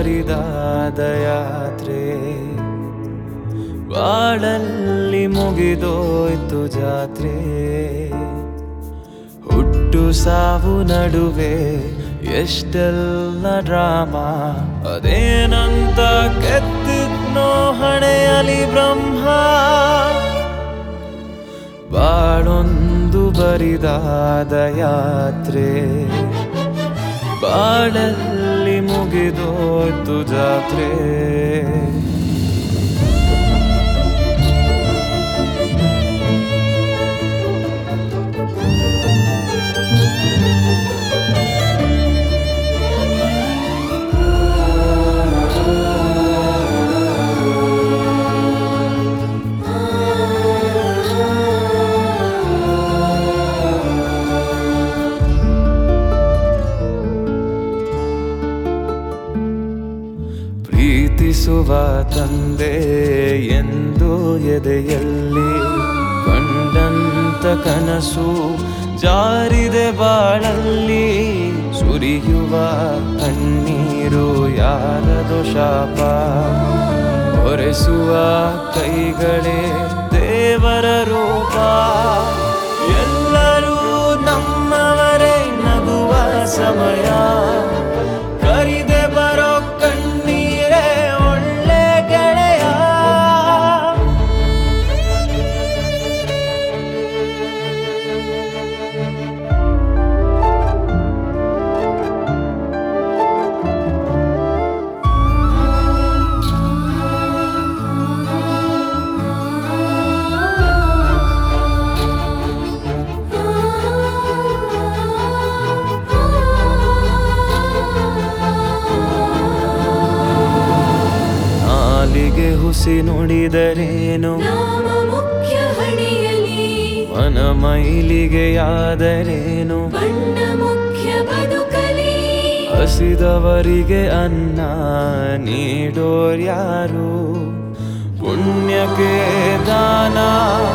ಬರಿದಾದ ಯಾತ್ರೆ ಬಾಳಲ್ಲಿ ಮುಗಿದೋಯ್ತು ಜಾತ್ರೆ ಹುಟ್ಟು ಸಾವು ನಡುವೆ ಎಷ್ಟೆಲ್ಲ ಡ್ರಾಮ ಅದೇನಂತ ಕೆತ್ತಿದ್ನೋ ಹಣೆಯಲಿ ಬ್ರಹ್ಮ ಬಾಳೊಂದು ಬರಿದಾದ ಯಾತ್ರೆ ಬಾಳಲ್ಲಿ ಮುಗಿದೋಯ್ತು ಜಾತ್ರೆ ಪ್ರೀತಿಸುವ ತಂದೆ ಎಂದು ಎದೆಯಲ್ಲಿ ಕಂಡಂತ ಕನಸು ಜಾರಿದೆ ಬಾಳಲ್ಲಿ ಸುರಿಯುವ ಕಣ್ಣೀರು ಯಾರದು ಶಾಪ ಹೊರೆಸುವ ಕೈಗಳೇ ದೇವರ ರೂಪ ಎಲ್ಲರೂ ನಮ್ಮವರೇ ನಗುವ ಸಮಯ ಕರಿದೆ ಬರೋ ಕಣ್ಣೀರೇ ಒಳ್ಳೆ ಗೆಳೆಯ ನಾಲಿಗೆ ಹುಸಿ ನುಡಿದರೇನು ನಾಮ ಮುಖ್ಯ ಹಣೆಯಲಿ ಮನ ಮೈಲಿಗೆಯಾದರೇನು ಬಣ್ಣ ಮುಖ್ಯ ಬದುಕಲಿ ಹಸಿದವರಿಗೆ ಅನ್ನ ನೀಡೋರ್ಯಾರು ಪುಣ್ಯಕ್ಕೆ ದಾನ